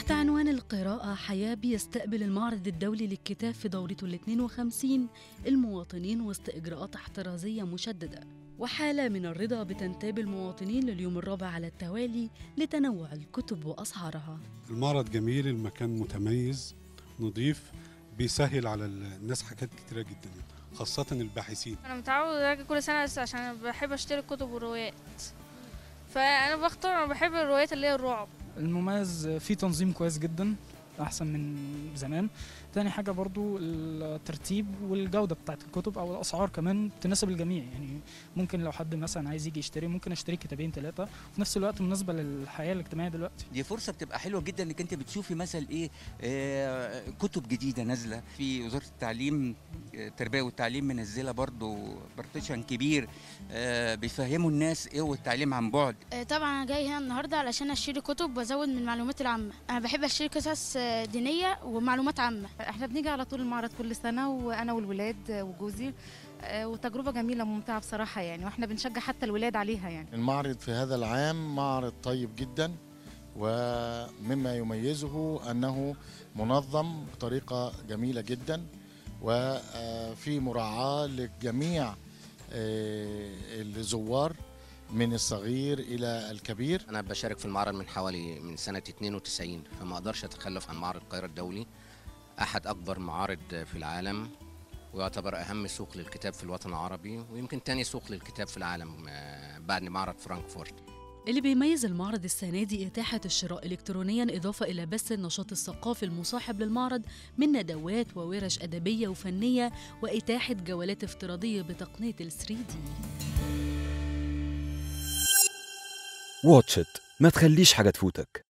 تحت عنوان القراءة حياة بيستقبل المعرض الدولي للكتاب في دورته ال 52 المواطنين وسط إجراءات احترازية مشددة وحالة من الرضا بتنتاب المواطنين لليوم الرابع على التوالي لتنوع الكتب وأسعارها المعرض جميل المكان متميز نظيف بيسهل على الناس حاجات كتيرة جدا خاصة الباحثين انا متعود اجي كل سنه بس عشان أنا بحب اشتري كتب وروايات فانا بختار انا بحب الروايات اللي هي الرعب المميز فيه تنظيم كويس جدا احسن من زمان تاني حاجه برضو الترتيب والجوده بتاعت الكتب او الاسعار كمان تناسب الجميع يعني ممكن لو حد مثلا عايز يجي يشتري ممكن اشتري كتابين ثلاثه وفي نفس الوقت مناسبه للحياه الاجتماعيه دلوقتي دي فرصه بتبقى حلوه جدا انك انت بتشوفي مثلا ايه آه كتب جديده نازله في وزاره التعليم آه، التربيه والتعليم منزله برضو بارتيشن كبير آه بيفهموا الناس ايه هو التعليم عن بعد آه، طبعا انا جاي هنا النهارده علشان اشتري كتب وازود من المعلومات العامه انا بحب اشتري قصص آه، دينيه ومعلومات عامه احنا بنيجي على طول المعرض كل سنه وانا والولاد وجوزي آه، وتجربه جميله ممتعه بصراحه يعني واحنا بنشجع حتى الولاد عليها يعني المعرض في هذا العام معرض طيب جدا ومما يميزه أنه منظم بطريقة جميلة جدا وفي مراعاة لجميع آه، الزوار من الصغير إلى الكبير انا بشارك في المعرض من حوالي من سنه 92 فما اقدرش اتخلف عن معرض القاهره الدولي احد اكبر معارض في العالم ويعتبر اهم سوق للكتاب في الوطن العربي ويمكن تاني سوق للكتاب في العالم آه، بعد معرض فرانكفورت اللي بيميز المعرض السنة دي إتاحة الشراء إلكترونيا إضافة إلى بث النشاط الثقافي المصاحب للمعرض من ندوات وورش أدبية وفنية وإتاحة جولات افتراضية بتقنية ال 3 دي واتش إت ما تخليش حاجة تفوتك